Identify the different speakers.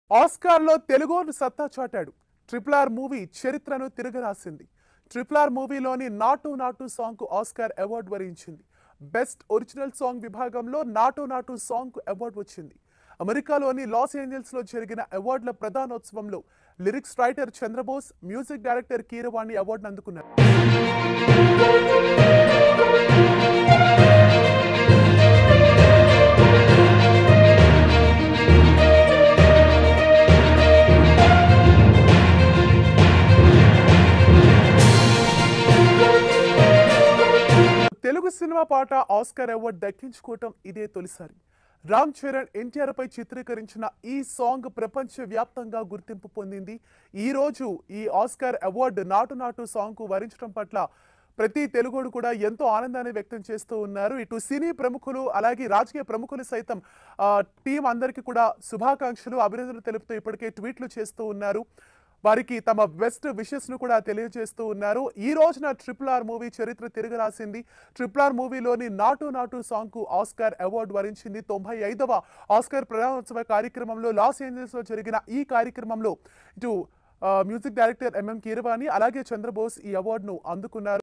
Speaker 1: ఆస్కార్లో తెలుగోను సత్తా చాటాడు triple R movie చరిత్రను తిరగరాసింది triple R మూవీలోని నాటు నాటు సాంగ్కు ఆస్కార్ అవార్డు వరించింది బెస్ట్ ఒరిజినల్ సాంగ్ విభాగంలో నాటు నాటు సాంగ్కు అవార్డు వచ్చింది అమెరికాలోని లాస్ ఏంజల్స్లో జరిగిన అవార్డుల ప్రధానోత్సవంలో lyrics writer Chandrabose music director Keeravani అవార్డును అందుకున్నారు తెలుగు సినిమా పాట ఆస్కార్ అవార్డు దక్కించుకోవటం ఇదే తొలిసారి రామ్ చరణ్ ఎన్టీఆర్ పై చిత్రీకరించిన ఈ సాంగ్ ప్రపంచ వ్యాప్తంగా గుర్తింపు పొందింది ఈ రోజు ఈ ఆస్కార్ అవార్డు నాటు నాటు సాంగ్ కు వరించడం పట్ల ప్రతి తెలుగుడు కూడా ఎంతో ఆనందాన్ని వ్యక్తం చేస్తూ ఉన్నారు ఇటు సినీ ప్రముఖులు అలాగే రాజకీయ ప్రముఖులు సైతం ఆ, టీం అందరికీ కూడా శుభాకాంక్షలు అభినందనలు తెలుపుతూ ఇప్పటికే ట్వీట్లు చేస్తూ ఉన్నారు వారికి తమ బెస్ట్ విషెస్ ను కూడా తెలియజేస్తూ ఉన్నారు ఈ రోజున ట్రిపుల్ ఆర్ మూవీ చరిత్ర తిరగ రాసింది ట్రిపుల్ ఆర్ మూవీలోని నాటు నాటు సాంగ్ కు ఆస్కార్ అవార్డు వరించింది తొంభై ఐదవ ఆస్కార్ ప్రధానోత్సవ కార్యక్రమంలో లాస్ ఏంజల్స్ లో జరిగిన ఈ కార్యక్రమంలో ఇటు ఆ, మ్యూజిక్ డైరెక్టర్ ఎంఎం కీరవాణి అలాగే చంద్రబోస్ ఈ అవార్డును అందుకున్నారు